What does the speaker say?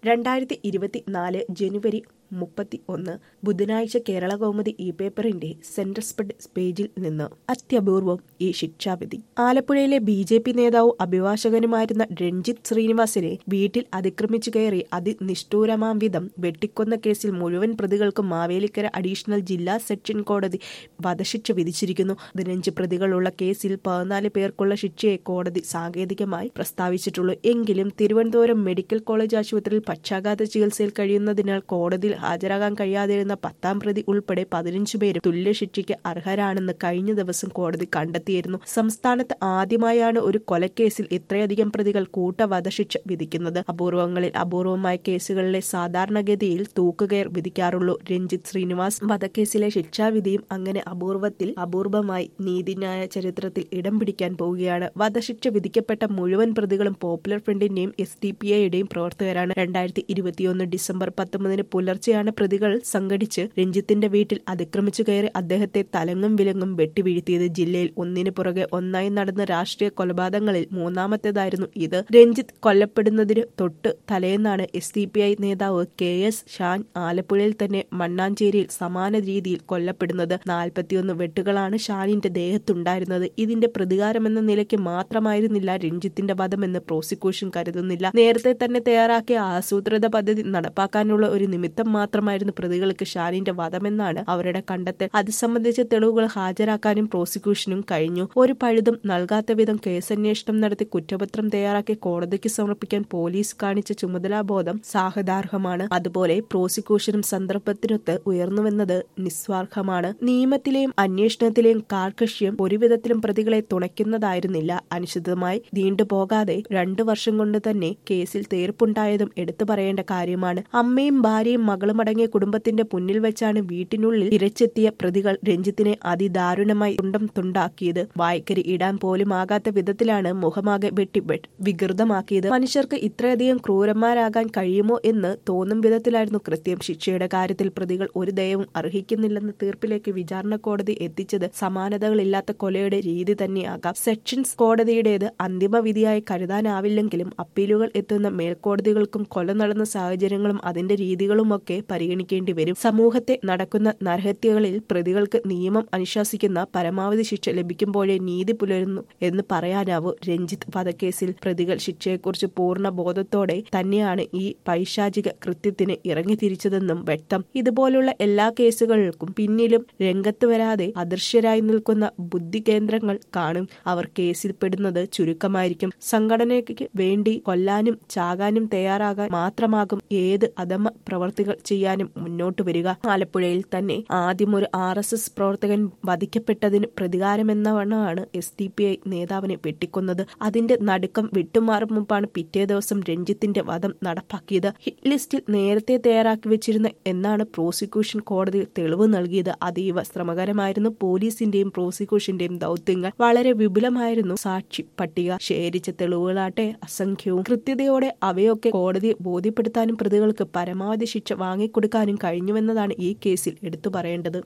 രണ്ടായിരത്തി ഇരുപത്തിനാല് ജനുവരി മുപ്പത്തി ഒന്ന് ബുധനാഴ്ച കേരള കൗമുദി ഇ പേപ്പറിന്റെ സെന്റർ സ്പ്രെഡ് പേജിൽ നിന്ന് അത്യപൂർവം ഈ ശിക്ഷാവിധി ആലപ്പുഴയിലെ ബി ജെ പി നേതാവും അഭിഭാഷകനുമായിരുന്ന രഞ്ജിത്ത് ശ്രീനിവാസിനെ വീട്ടിൽ അതിക്രമിച്ചു കയറി അതിനിഷ്ഠൂരമാം വിധം വെട്ടിക്കൊന്ന കേസിൽ മുഴുവൻ പ്രതികൾക്കും മാവേലിക്കര അഡീഷണൽ ജില്ലാ സെക്ഷൻ കോടതി വധശിക്ഷ വിധിച്ചിരിക്കുന്നു പതിനഞ്ച് പ്രതികളുള്ള കേസിൽ പതിനാല് പേർക്കുള്ള ശിക്ഷയെ കോടതി സാങ്കേതികമായി പ്രസ്താവിച്ചിട്ടുള്ളൂ എങ്കിലും തിരുവനന്തപുരം മെഡിക്കൽ കോളേജ് ആശുപത്രിയിൽ പക്ഷാഘാത ചികിത്സയിൽ കഴിയുന്നതിനാൽ കോടതിയിൽ ഹാജരാകാൻ കഴിയാതിരുന്ന പത്താം പ്രതി ഉൾപ്പെടെ പതിനഞ്ചു പേരും തുല്യ ശിക്ഷയ്ക്ക് അർഹരാണെന്ന് കഴിഞ്ഞ ദിവസം കോടതി കണ്ടെത്തിയിരുന്നു സംസ്ഥാനത്ത് ആദ്യമായാണ് ഒരു കൊലക്കേസിൽ ഇത്രയധികം പ്രതികൾ കൂട്ടവധശിക്ഷ വിധിക്കുന്നത് അപൂർവങ്ങളിൽ അപൂർവമായ കേസുകളിലെ സാധാരണഗതിയിൽ തൂക്കുകയർ വിധിക്കാറുള്ളൂ രഞ്ജിത്ത് ശ്രീനിവാസ് വധക്കേസിലെ ശിക്ഷാവിധിയും അങ്ങനെ അപൂർവത്തിൽ അപൂർവമായി നീതിന്യായ ചരിത്രത്തിൽ ഇടം പിടിക്കാൻ പോവുകയാണ് വധശിക്ഷ വിധിക്കപ്പെട്ട മുഴുവൻ പ്രതികളും പോപ്പുലർ ഫ്രണ്ടിന്റെയും എസ് ഡി പി ഐയുടെയും പ്രവർത്തകരാണ് രണ്ടായിരത്തി ഇരുപത്തിയൊന്ന് ഡിസംബർ പത്തൊമ്പതിന് പുലർച്ചെയാണ് പ്രതികൾ സംഘടിച്ച് രഞ്ജിത്തിന്റെ വീട്ടിൽ അതിക്രമിച്ചു കയറി അദ്ദേഹത്തെ തലങ്ങും വിലങ്ങും വെട്ടിവീഴ്ത്തിയത് ജില്ലയിൽ ഒന്നിനു പുറകെ ഒന്നായി നടന്ന രാഷ്ട്രീയ കൊലപാതകങ്ങളിൽ മൂന്നാമത്തേതായിരുന്നു ഇത് രഞ്ജിത്ത് കൊല്ലപ്പെടുന്നതിന് തൊട്ട് തലേന്നാണ് എസ് ഡി പി ഐ നേതാവ് കെ എസ് ഷാൻ ആലപ്പുഴയിൽ തന്നെ മണ്ണാഞ്ചേരിയിൽ സമാന രീതിയിൽ കൊല്ലപ്പെടുന്നത് നാൽപ്പത്തിയൊന്ന് വെട്ടുകളാണ് ഷാനിന്റെ ദേഹത്തുണ്ടായിരുന്നത് ഇതിന്റെ പ്രതികാരമെന്ന നിലയ്ക്ക് മാത്രമായിരുന്നില്ല രഞ്ജിത്തിന്റെ വധമെന്ന് പ്രോസിക്യൂഷൻ കരുതുന്നില്ല നേരത്തെ തന്നെ തയ്യാറാക്കിയ ആസൂത്രിത പദ്ധതി നടപ്പാക്കാനുള്ള ഒരു നിമിത്തം മാത്രമായിരുന്നു പ്രതികൾക്ക് ഷാനിന്റെ വധമെന്നാണ് അവരുടെ കണ്ടെത്തൽ അത് സംബന്ധിച്ച തെളിവുകൾ ഹാജരാക്കാനും പ്രോസിക്യൂഷനും കഴിഞ്ഞു ഒരു പഴുതും നൽകാത്ത വിധം കേസന്വേഷണം നടത്തി കുറ്റപത്രം തയ്യാറാക്കി കോടതിക്ക് സമർപ്പിക്കാൻ പോലീസ് കാണിച്ച ചുമതലാബോധം സാഹതാർഹമാണ് അതുപോലെ പ്രോസിക്യൂഷനും സന്ദർഭത്തിനൊത്ത് ഉയർന്നുവെന്നത് നിസ്വാർഹമാണ് നിയമത്തിലെയും അന്വേഷണത്തിലെയും കാർക്കശ്യം ഒരുവിധത്തിലും പ്രതികളെ തുണയ്ക്കുന്നതായിരുന്നില്ല അനിശ്ചിതമായി നീണ്ടുപോകാതെ രണ്ടു വർഷം കൊണ്ട് തന്നെ കേസിൽ തീർപ്പുണ്ടായതും എടുത്തു പറയേണ്ട കാര്യമാണ് അമ്മയും ഭാര്യയും മകളും അടങ്ങിയ കുടുംബത്തിന്റെ മുന്നിൽ വെച്ചാണ് വീട്ടിനുള്ളിൽ തിരച്ചെത്തിയ പ്രതികൾ രഞ്ജിത്തിനെ അതിദാരുണമായി തുണ്ടം തുണ്ടാക്കിയത് വായ്ക്കരി ഇടാൻ പോലും ആകാത്ത വിധത്തിലാണ് മുഖമാകെ വെട്ടി വികൃതമാക്കിയത് മനുഷ്യർക്ക് ഇത്രയധികം ക്രൂരന്മാരാകാൻ കഴിയുമോ എന്ന് തോന്നും വിധത്തിലായിരുന്നു കൃത്യം ശിക്ഷയുടെ കാര്യത്തിൽ പ്രതികൾ ഒരു ദയവും അർഹിക്കുന്നില്ലെന്ന തീർപ്പിലേക്ക് വിചാരണ കോടതി എത്തിച്ചത് സമാനതകളില്ലാത്ത കൊലയുടെ രീതി തന്നെയാകാം സെക്ഷൻസ് കോടതിയുടേത് അന്തിമ വിധിയായി കരുതാനാവില്ലെങ്കിലും അപ്പീലുകൾ എത്തുന്ന മേൽക്കോടതികൾക്കും കൊല നടന്ന സാഹചര്യങ്ങളും അതിന്റെ രീതികളുമൊക്കെ പരിഗണിക്കേണ്ടി വരും സമൂഹത്തെ നടക്കുന്ന നരഹത്യകളിൽ പ്രതികൾക്ക് നിയമം അനുശാസിക്കുന്ന പരമാവധി ശിക്ഷ ലഭിക്കുമ്പോഴേ നീതി പുലരുന്നു എന്ന് പറയാനാവൂ രഞ്ജിത്ത് വധക്കേസിൽ പ്രതികൾ ശിക്ഷയെക്കുറിച്ച് പൂർണ്ണ ബോധത്തോടെ തന്നെയാണ് ഈ പൈശാചിക കൃത്യത്തിന് ഇറങ്ങിത്തിരിച്ചതെന്നും വ്യക്തം ഇതുപോലുള്ള എല്ലാ കേസുകൾക്കും പിന്നിലും രംഗത്ത് വരാതെ അദൃശ്യരായി നിൽക്കുന്ന ബുദ്ധി കേന്ദ്രങ്ങൾ കാണും അവർ കേസിൽ പെടുന്നത് ചുരുക്കമായിരിക്കും സംഘടനയ്ക്ക് വേണ്ടി കൊല്ലാനും ചാകാനും തയ്യാറാകാൻ മാത്രമാകും ഏത് അധമ പ്രവർത്തികൾ ചെയ്യാനും മുന്നോട്ട് വരിക ആലപ്പുഴയിൽ തന്നെ ആദ്യം ഒരു ആർ എസ് എസ് പ്രവർത്തകൻ വധിക്കപ്പെട്ടതിന് പ്രതികാരമെന്നവണ്ണമാണ് എസ് ഡി പി ഐ നേതാവിനെ വെട്ടിക്കൊന്നത് അതിന്റെ നടുക്കം വിട്ടുമാറും മുമ്പാണ് പിറ്റേ ദിവസം രഞ്ജിത്തിന്റെ വധം നടപ്പാക്കിയത് ഹിറ്റ് ലിസ്റ്റിൽ നേരത്തെ തയ്യാറാക്കി വെച്ചിരുന്ന എന്നാണ് പ്രോസിക്യൂഷൻ കോടതിയിൽ തെളിവ് നൽകിയത് അതീവ ശ്രമകരമായിരുന്നു പോലീസിന്റെയും പ്രോസിക്യൂഷന്റെയും ദൗത്യങ്ങൾ വളരെ വിപുലമായിരുന്നു സാക്ഷി പട്ടിക ശേഖരിച്ച തെളിവുകളാട്ടെ അസംഖ്യവും കൃത്യതയോടെ അവയൊക്കെ കോടതിയെ ബോധ്യപ്പെടുത്താനും പ്രതികൾക്ക് പരമാവധി ശിക്ഷ വാങ്ങിക്കൊടുക്കാനും കഴിഞ്ഞുവെന്നതാണ് ഈ കേസിൽ എടുത്തു പറയേണ്ടത്